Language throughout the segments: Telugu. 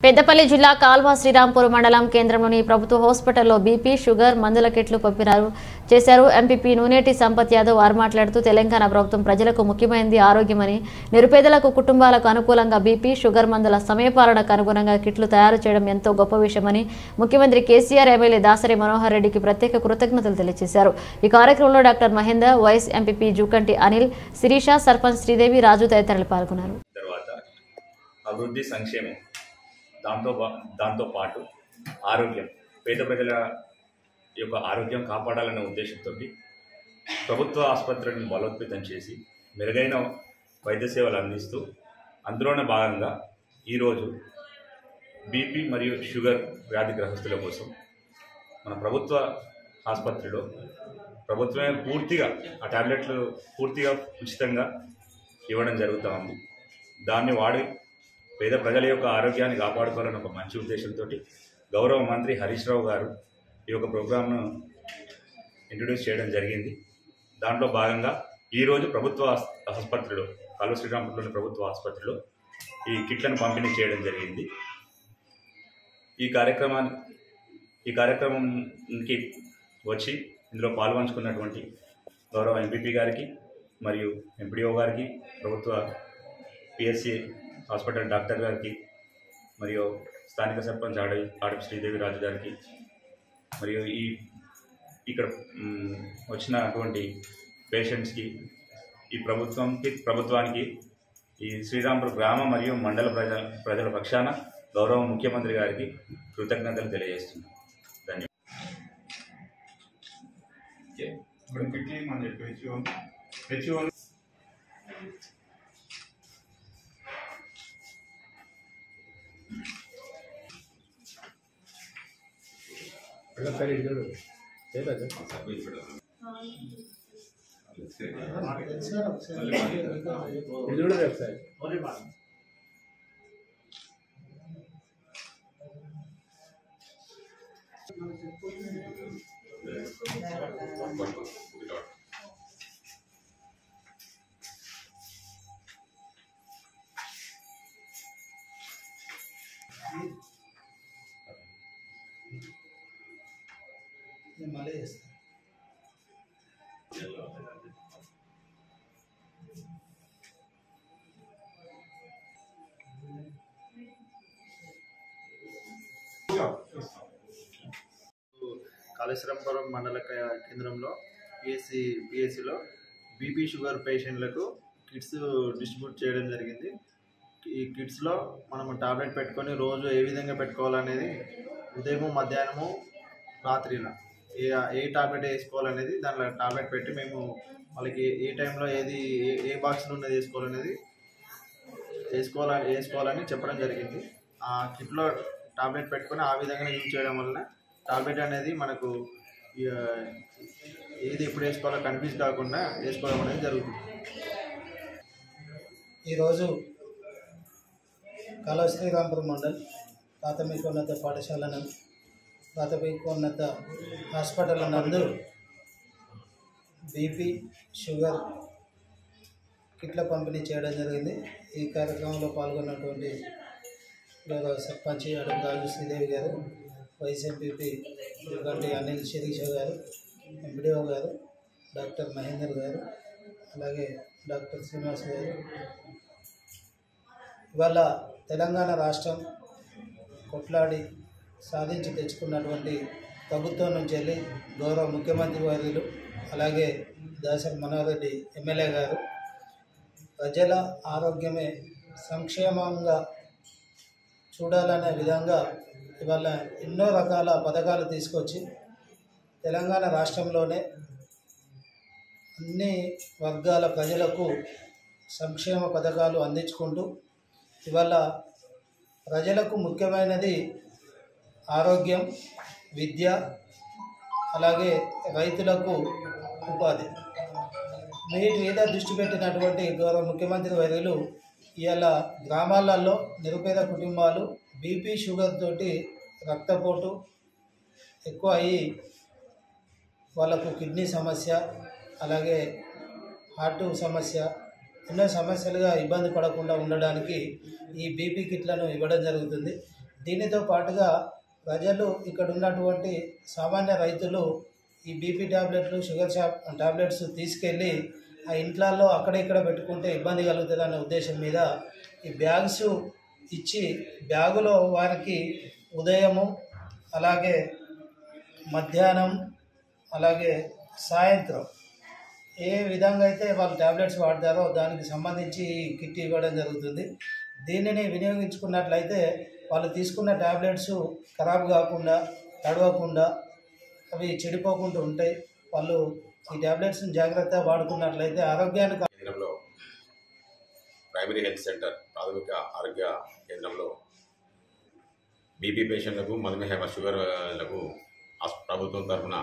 పెద్దపల్లి జిల్లా కాల్వా శ్రీరాంపూర్ మండలం కేంద్రంలోని ప్రభుత్వ హాస్పిటల్లో బీపీ షుగర్ మందుల కిట్లు పంపినారు చేశారు ఎంపీపీ నూనేటి సంపత్ యాదవ్ వారు మాట్లాడుతూ తెలంగాణ ప్రభుత్వం ప్రజలకు ముఖ్యమైనది ఆరోగ్యమని నిరుపేదలకు కుటుంబాలకు అనుకూలంగా బీపీ షుగర్ మందుల సమయపాలనకు అనుగుణంగా కిట్లు తయారు చేయడం ఎంతో గొప్ప విషయమని ముఖ్యమంత్రి కేసీఆర్ ఎమ్మెల్యే దాసరి మనోహర్ రెడ్డికి ప్రత్యేక కృతజ్ఞతలు తెలియజేశారు ఈ కార్యక్రమంలో doctor Mahender vice MPP Jukanti Anil Sirisha sarpanch Sridevi Raju తదితరులు పాల్గొన్నారు తర్వాత అభివృద్ధి సంక్షేమం దాంతో పా- దాంతో పాటు ఆరోగ్యం పేద ప్రజల యొక్క ఆరోగ్యం కాపాడాలనే ఉద్దేశంతో ప్రభుత్వ ఆసుపత్రులను బలోపేతం చేసి మెరుగైన వైద్య సేవలు అందిస్తూ అందులోనే భాగంగా ఈరోజు బీపీ మరియు షుగర్ వ్యాధిగ్రహస్తుల కోసం మన ప్రభుత్వ ఆసుపత్రిలో ప్రభుత్వమే పూర్తిగా ఆ టాబ్లెట్లు పూర్తిగా ఉచితంగా ఇవ్వడం జరుగుతూ ఉంది దాన్ని వాడి పేద ప్రజల యొక్క ఆరోగ్యాన్ని కాపాడుకోవాలని ఒక మంచి ఉద్దేశంతో గౌరవ మంత్రి హరీష్ రావు గారు ఈ యొక్క ప్రోగ్రామ్ను ఇంట్రడ్యూస్ చేయడం జరిగింది దాంట్లో భాగంగా ఈరోజు ప్రభుత్వ ఆస్- ఆసుపత్రిలో కల్వ శ్రీరాంపూర్లోని ప్రభుత్వ ఆసుపత్రిలో ఈ కిట్లను పంపిణీ చేయడం జరిగింది ఈ కార్యక్రమాన్ని ఈ కార్యక్రమంకి వచ్చి ఇందులో పాల్పంచుకున్నటువంటి గౌరవ ఎంపీపీ గారికి మరియు ఎంపీడీఓ గారికి ప్రభుత్వ పిఎస్సి హాస్పిటల్ డాక్టర్ గారికి మరియు స్థానిక సర్పంచ్ ఆడ ఆడపి శ్రీదేవి రాజు గారికి మరియు ఈ ఇక్కడ మ్, వచ్చినటువంటి పేషెంట్స్కి ఈ ప్రభుత్వంకి ప్రభుత్వానికి ఈ శ్రీరాంపూర్ గ్రామ మరియు మండల ప్రజల ప్రజల పక్షాన గౌరవ ముఖ్యమంత్రి గారికి కృతజ్ఞతలు తెలియజేస్తున్నాను ధన్యవాదాలు ఇప్పుడు quickly మనం చెప్పి హెచ్ఓ హెచ్ఓ నేను మళ్ళీ చేస్తాను కాళేశ్వరంపురం మండల క- కేంద్రంలో పిఎస్సి పిఎస్సిలో బీపీ షుగర్ పేషెంట్లకు కిట్స్ డిస్ట్రిబ్యూట్ చేయడం జరిగింది ఈ కిట్స్లో మనము టాబ్లెట్ పెట్టుకొని రోజు ఏ విధంగా పెట్టుకోవాలనేది ఉదయము మధ్యాహ్నము రాత్రిలో ఏ ఏ టాబ్లెట్ వేసుకోవాలనేది దాంట్లో టాబ్లెట్ పెట్టి మేము వాళ్ళకి ఏ టైంలో ఏది ఏ ఏ బాక్స్లో ఉన్నది వేసుకోవాలనేది వేసుకోవాలని వేసుకోవాలని చెప్పడం జరిగింది ఆ కిట్లో టాబ్లెట్ పెట్టుకొని ఆ విధంగా యూజ్ చేయడం వలన టాబ్లెట్ అనేది మనకు ఇక ఏది ఎప్పుడు వేసుకోవాలో కన్ఫ్యూజ్ కాకుండా వేసుకోవడం అనేది జరుగుతుంది ఈరోజు కళా శ్రీరాంపురం మండల్ ప్రాథమికోన్నత పాఠశాల నందు ప్రాథమికోన్నత హాస్పిటల్ నందు బీపీ షుగర్ కిట్ల పంపిణీ చేయడం జరిగింది ఈ కార్యక్రమంలో పాల్గొన్నటువంటి గౌరవ సర్పంచ్ అడుగు రాజు శ్రీదేవి గారు వైస్ ఎంపీపీ గంటి అనిల్ శిరీష గారు ఎంపీడీఓ గారు డాక్టర్ మహేందర్ గారు అలాగే డాక్టర్ శ్రీనివాస్ గారు ఇవాళ తెలంగాణ రాష్ట్రం కొట్లాడి సాధించి తెచ్చుకున్నటువంటి ప్రభుత్వం నుంచి వెళ్ళి గౌరవ ముఖ్యమంత్రి వర్యులు అలాగే దాసరి మనోహర్ రెడ్డి ఎమ్మెల్యే గారు ప్రజల ఆరోగ్యమే సంక్షేమంగా చూడాలనే విధంగా ఇవాళ ఎన్నో రకాల పథకాలు తీసుకొచ్చి తెలంగాణ రాష్ట్రంలోనే అన్ని వర్గాల ప్రజలకు సంక్షేమ పథకాలు అందించుకుంటూ ఇవాళ ప్రజలకు ముఖ్యమైనది ఆరోగ్యం విద్య అలాగే రైతులకు ఉపాధి వీటి మీద దృష్టి పెట్టినటువంటి గౌరవ ముఖ్యమంత్రి వర్యులు ఇవాళ గ్రామాలలో నిరుపేద కుటుంబాలు బీపీ షుగర్ తోటి రక్తపోటు ఎక్కువ అయ్యి వాళ్ళకు కిడ్నీ సమస్య అలాగే హార్ట్ సమస్య ఎన్నో సమస్యలుగా ఇబ్బంది పడకుండా ఉండడానికి ఈ బీపీ కిట్లను ఇవ్వడం జరుగుతుంది దీనితో పాటుగా ప్రజలు ఇక్కడ ఉన్నటువంటి సామాన్య రైతులు ఈ బీపీ ట్యాబ్లెట్లు షుగర్ షాప్ ట్యాబ్లెట్స్ తీసుకెళ్ళి ఆ ఇంట్లలో అక్కడ ఇక్కడ పెట్టుకుంటే ఇబ్బంది కలుగుతుంది అనే ఉద్దేశం మీద ఈ బ్యాగ్స్ ఇచ్చి బ్యాగులో వారికి ఉదయము అలాగే మధ్యాహ్నం అలాగే సాయంత్రం ఏ విధంగా అయితే వాళ్ళు ట్యాబ్లెట్స్ వాడతారో దానికి సంబంధించి ఈ కిట్ ఇవ్వడం జరుగుతుంది దీనిని వినియోగించుకున్నట్లయితే వాళ్ళు తీసుకున్న ట్యాబ్లెట్స్ ఖరాబ్ కాకుండా తడవకుండా అవి చెడిపోకుండా ఉంటాయి వాళ్ళు ఈ ట్యాబ్లెట్స్ని జాగ్రత్తగా వాడుకున్నట్లయితే ఆరోగ్యానికి కేంద్రంలో ప్రైమరీ హెల్త్ సెంటర్ ప్రాథమిక ఆరోగ్య కేంద్రంలో బీపీ పేషెంట్లకు మధుమేహ షుగర్లకు హాస్- ప్రభుత్వం తరఫున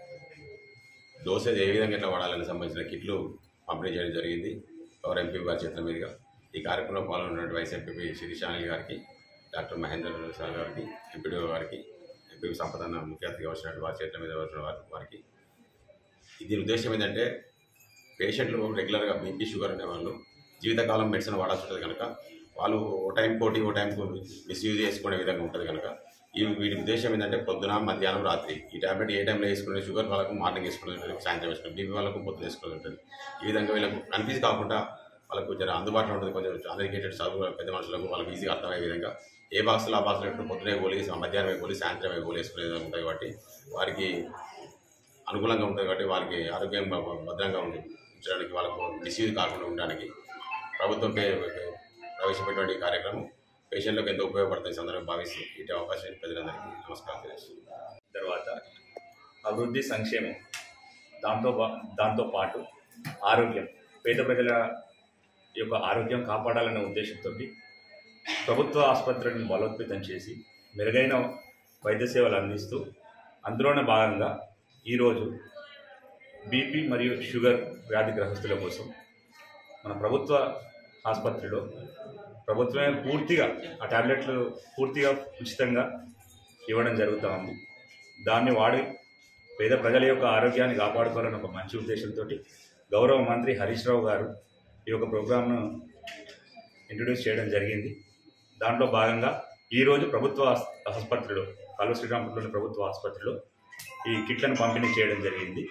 డోసేజ్ ఏ విధంగా ఎట్లా వాడాలని సంబంధించిన కిట్లు పంపిణీ చేయడం జరిగింది గౌరవ ఎంపీ గారి చేతుల మీదుగా ఈ కార్యక్రమంలో పాల్గొన్నటువంటి వైస్ ఎంపీ శిరీషాని గారికి డాక్టర్ మహేందర్ సార్ గారికి ఎంపీడీఓ గారికి ఎంపీ సంపదన ముఖ్య అతిథిగా వచ్చినటువంటి వారి చేతుల మీద వచ్చిన వారి- వారికి దీని ఉద్దేశం ఏంటంటే పేషెంట్లు రెగ్యులర్గా బీపీ షుగర్ అనే వాళ్ళు జీవితకాలం మెడిసిన్ వాడాల్సి ఉంటుంది కనుక వాళ్ళు ఓ టైం కోటి ఓ టైంకు మిస్యూజ్ చేసుకునే విధంగా ఉంటుంది కనుక ఈ వీటి ఉద్దేశం ఏంటంటే పొద్దున మధ్యాహ్నం రాత్రి ఈ టాబ్లెట్ ఏ టైంలో వేసుకునే షుగర్ వాళ్ళకు మార్నింగ్ వేసుకునే ఉంటుంది సాయంత్రం వేసుకునే బీపీ వాళ్ళకు పొద్దున వేసుకునే ఉంటుంది ఈ విధంగా వీళ్ళకు కన్ఫ్యూజ్ కాకుండా వాళ్ళకు జర అందుబాటులో ఉంటుంది కొంచెం అన్ఎడ్యుకేటెడ్ చదువు పెద్ద మనుషులకు వాళ్ళకి ఈజీగా అర్థమయ్యే విధంగా ఏ బాక్స్లో ఆ బాక్స్లో ఎప్పుడు పొద్దునే గోలి మధ్యాహ్నం గోలి సాయంత్రం గోలి వేసుకునే విధంగా ఉంటాయి కాబట్టి వారికి అనుకూలంగా ఉంటుంది కాబట్టి వాళ్ళకి ఆరోగ్యం భ- భద్రంగా ఉండి ఉంచడానికి వాళ్ళకు మిస్యూజ్ కాకుండా ఉండడానికి ప్రభుత్వం పే- ప్రవేశపెట్టిన ఈ కార్యక్రమం పేషెంట్లకు ఎంతో ఉపయోగపడుతుంది ఈ సందర్భంగా భావిస్తూ ఇటు అవకాశం ఇచ్చిన ప్రజలందరికీ నమస్కారం తెలియజేస్తున్నాను తర్వాత అభివృద్ధి సంక్షేమం దాంతో పా- దాంతో పాటు ఆరోగ్యం పేద ప్రజల యొక్క ఆరోగ్యం కాపాడాలనే ఉద్దేశంతో ప్రభుత్వ ఆసుపత్రులను బలోపేతం చేసి మెరుగైన వైద్య సేవలు అందిస్తూ అందులోనే భాగంగా ఈరోజు బీపీ మరియు షుగర్ వ్యాధిగ్రహస్తుల కోసం మన ప్రభుత్వ ఆసుపత్రిలో ప్రభుత్వమే పూర్తిగా ఆ టాబ్లెట్లు పూర్తిగా ఉచితంగా ఇవ్వడం జరుగుతూ ఉంది దాన్ని వాడి పేద ప్రజల యొక్క ఆరోగ్యాన్ని కాపాడుకోవాలని ఒక మంచి ఉద్దేశంతో గౌరవ మంత్రి హరీష్ రావు గారు ఈ యొక్క ప్రోగ్రామ్ను ఇంట్రడ్యూస్ చేయడం జరిగింది దాంట్లో భాగంగా ఈరోజు ప్రభుత్వ ఆస్- ఆసుపత్రిలో కల్వ శ్రీరాంపూర్లోని ప్రభుత్వ ఆసుపత్రిలో ఈ కిట్లను పంపిణీ చేయడం జరిగింది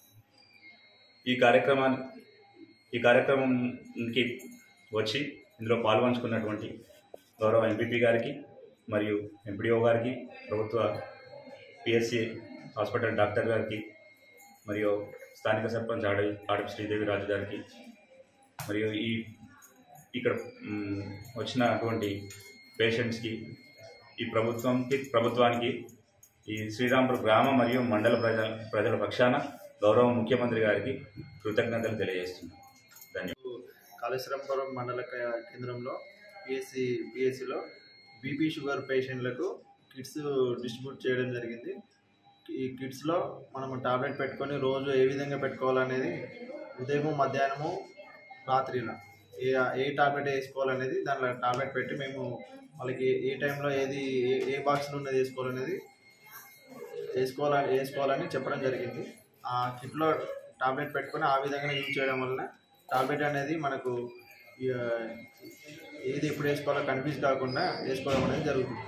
ఈ కార్యక్రమాన్ని ఈ కార్యక్రమంకి వచ్చి ఇందులో పాల్పంచుకున్నటువంటి గౌరవ ఎంపీపీ గారికి మరియు ఎంపీడీఓ గారికి ప్రభుత్వ పిఎస్సి హాస్పిటల్ డాక్టర్ గారికి మరియు స్థానిక సర్పంచ్ ఆడ ఆడపి శ్రీదేవి రాజు గారికి మరియు ఈ ఇక్కడ మ్, వచ్చినటువంటి పేషెంట్స్కి ఈ ప్రభుత్వంకి ప్రభుత్వానికి ఈ శ్రీరాంపూర్ గ్రామ మరియు మండల ప్రజల ప్రజల పక్షాన గౌరవ ముఖ్యమంత్రి గారికి కృతజ్ఞతలు తెలియజేస్తున్నాను ధన్యవాదాలు కాళేశ్వరంపురం మండల క- కేంద్రంలో పిఎస్సి పిఎస్సిలో బీపీ షుగర్ పేషెంట్లకు కిట్స్ డిస్ట్రిబ్యూట్ చేయడం జరిగింది ఈ కిట్స్లో మనం టాబ్లెట్ పెట్టుకొని రోజు ఏ విధంగా పెట్టుకోవాలనేది ఉదయము మధ్యాహ్నము రాత్రిలో ఏ ఏ టాబ్లెట్ వేసుకోవాలనేది దాంట్లో టాబ్లెట్ పెట్టి మేము వాళ్ళకి ఏ- ఏ టైంలో ఏది ఏ ఏ బాక్స్లో ఉన్నది వేసుకోవాలనేది వేసుకోవాలని వేసుకోవాలని చెప్పడం జరిగింది ఆ కిట్లో టాబ్లెట్ పెట్టుకొని ఆ విధంగా యూజ్ చేయడం వలన టాబ్లెట్ అనేది మనకు ఇక ఏది ఎప్పుడు వేసుకోవాలో కన్ఫ్యూజ్ కాకుండా వేసుకోవడం అనేది జరుగుతుంది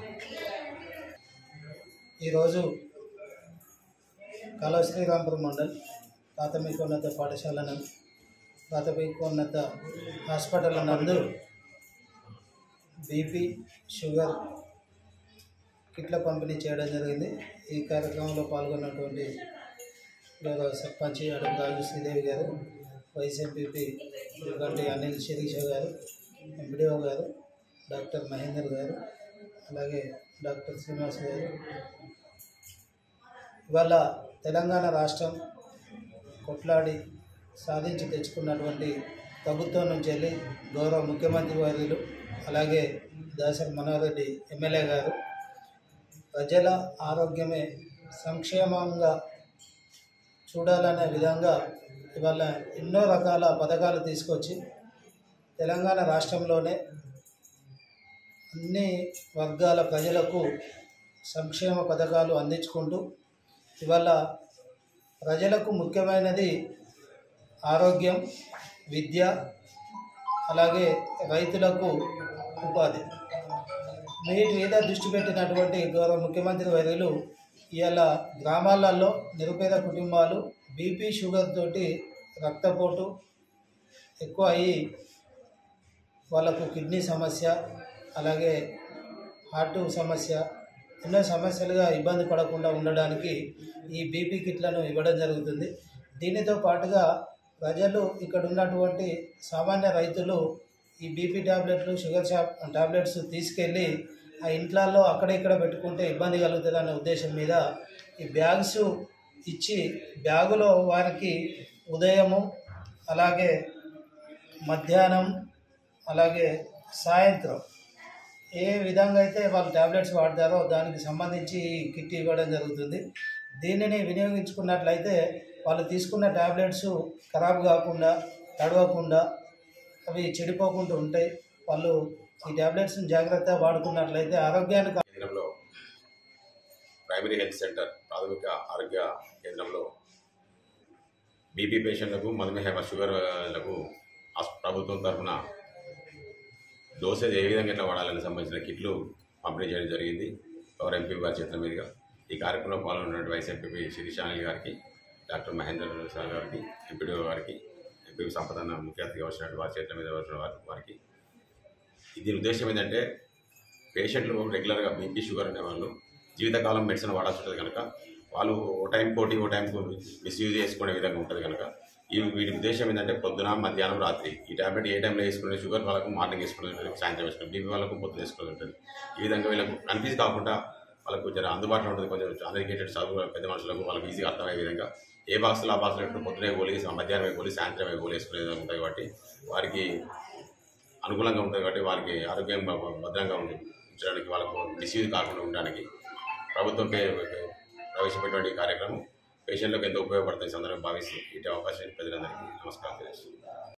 ఈరోజు కాలువ శ్రీరాంపురం మండల్ ప్రాథమికోన్నత పాఠశాల నందు ప్రాథమికోన్నత హాస్పిటల్ నందు బీపీ షుగర్ కిట్ల పంపిణీ చేయడం జరిగింది ఈ కార్యక్రమంలో పాల్గొన్నటువంటి గౌరవ సర్పంచ్ అడుగు రాజు శ్రీదేవి గారు వైస్ ఎంపీపీ గంటి అనిల్ శిరీష గారు ఎంపీడీఓ గారు డాక్టర్ మహేందర్ గారు అలాగే డాక్టర్ శ్రీనివాస్ గారు ఇవాళ తెలంగాణ రాష్ట్రం కొట్లాడి సాధించి తెచ్చుకున్నటువంటి ప్రభుత్వం నుంచి వెళ్ళి గౌరవ ముఖ్యమంత్రి వర్యులు అలాగే దాసరి మనోహర్ రెడ్డి ఎమ్మెల్యే గారు ప్రజల ఆరోగ్యమే సంక్షేమంగా చూడాలనే విధంగా ఇవాళ ఎన్నో రకాల పథకాలు తీసుకొచ్చి తెలంగాణ రాష్ట్రంలోనే అన్ని వర్గాల ప్రజలకు సంక్షేమ పథకాలు అందించుకుంటూ ఇవాళ ప్రజలకు ముఖ్యమైనది ఆరోగ్యం విద్య అలాగే రైతులకు ఉపాధి వీటి మీద దృష్టి పెట్టినటువంటి గౌరవ ముఖ్యమంత్రి వర్యులు ఇవాళ గ్రామాలలో నిరుపేద కుటుంబాలు బీపీ షుగర్ తోటి రక్తపోటు ఎక్కువ అయ్యి వాళ్ళకు కిడ్నీ సమస్య అలాగే హార్ట్ సమస్య ఎన్నో సమస్యలుగా ఇబ్బంది పడకుండా ఉండడానికి ఈ బీపీ కిట్లను ఇవ్వడం జరుగుతుంది దీనితో పాటుగా ప్రజలు ఇక్కడ ఉన్నటువంటి సామాన్య రైతులు ఈ బీపీ టాబ్లెట్లు షుగర్ షాప్ టాబ్లెట్స్ తీసుకెళ్ళి ఆ ఇంట్లలో అక్కడ ఇక్కడ పెట్టుకుంటే ఇబ్బంది కలుగుతుంది అనే ఉద్దేశం మీద ఈ బ్యాగ్స్ ఇచ్చి బ్యాగులో వారికి ఉదయము అలాగే మధ్యాహ్నం అలాగే సాయంత్రం ఏ విధంగా అయితే వాళ్ళు ట్యాబ్లెట్స్ వాడతారో దానికి సంబంధించి ఈ కిట్ ఇవ్వడం జరుగుతుంది దీనిని వినియోగించుకున్నట్లయితే వాళ్ళు తీసుకున్న ట్యాబ్లెట్స్ ఖరాబ్ కాకుండా తడవకుండా అవి చెడిపోకుండా ఉంటాయి వాళ్ళు ఈ ట్యాబ్లెట్స్ని జాగ్రత్తగా వాడుకున్నట్లయితే ఆరోగ్యానికి కేంద్రంలో ప్రైమరీ హెల్త్ సెంటర్ ప్రాథమిక ఆరోగ్య కేంద్రంలో బీపీ పేషెంట్లకు మధుమేహ షుగర్లకు ఆస్- ప్రభుత్వం తరఫున డోసేజ్ ఏ విధంగా ఎట్లా వాడాలని సంబంధించిన కిట్లు పంపిణీ చేయడం జరిగింది గౌరవ ఎంపీ గారి చేతుల మీదుగా ఈ కార్యక్రమంలో పాల్గొన్నటువంటి వైస్ ఎంపీ శిరీషాని గారికి డాక్టర్ మహేందర్ సార్ గారికి ఎంపీడీఓ గారికి ఎంపీ సంపదన ముఖ్య అతిథిగా వచ్చినటువంటి వారి చేతుల మీద వచ్చిన వారి- వారికి దీని ఉద్దేశం ఏంటంటే పేషెంట్లు రెగ్యులర్గా బీపీ షుగర్ అనే వాళ్ళు జీవితకాలం మెడిసిన్ వాడాల్సి ఉంటుంది కనుక వాళ్ళు ఓ టైం పోటీ ఓ టైంకు మిస్యూజ్ చేసుకునే విధంగా ఉంటుంది కనుక ఈ వీటి ఉద్దేశం ఏంటంటే పొద్దున మధ్యాహ్నం రాత్రి ఈ టాబ్లెట్ ఏ టైంలో వేసుకునే షుగర్ వాళ్ళకు మార్నింగ్ వేసుకునే ఉంటుంది సాయంత్రం వేసుకునే బీపీ వాళ్ళకు పొద్దున వేసుకునే ఉంటుంది ఈ విధంగా వీళ్ళకు కన్ఫ్యూజ్ కాకుండా వాళ్ళకు కొంచెం అందుబాటులో ఉంటుంది కొంచెం అన్ఎడ్యుకేటెడ్ చదువు పెద్ద మనుషులకు వాళ్ళకి ఈజీగా అర్థమయ్యే విధంగా ఏ బాక్స్లో ఆ బాక్స్లో ఎప్పుడు పొద్దునే గోలి మధ్యాహ్నం గోలి సాయంత్రం గోలి వేసుకునే విధంగా ఉంటాయి కాబట్టి వారికి అనుకూలంగా ఉంటుంది కాబట్టి వారికి ఆరోగ్యం భ- భద్రంగా ఉండి ఉంచడానికి వాళ్ళకు మిస్యూజ్ కాకుండా ఉండడానికి ప్రభుత్వం పే- ప్రవేశపెట్టిన ఈ కార్యక్రమం పేషెంట్లకు ఎంతో ఉపయోగపడుతుంది ఈ సందర్భంగా భావిస్తూ ఇటు అవకాశం ప్రజలందరికీ నమస్కారం తెలియజేస్తున్నాను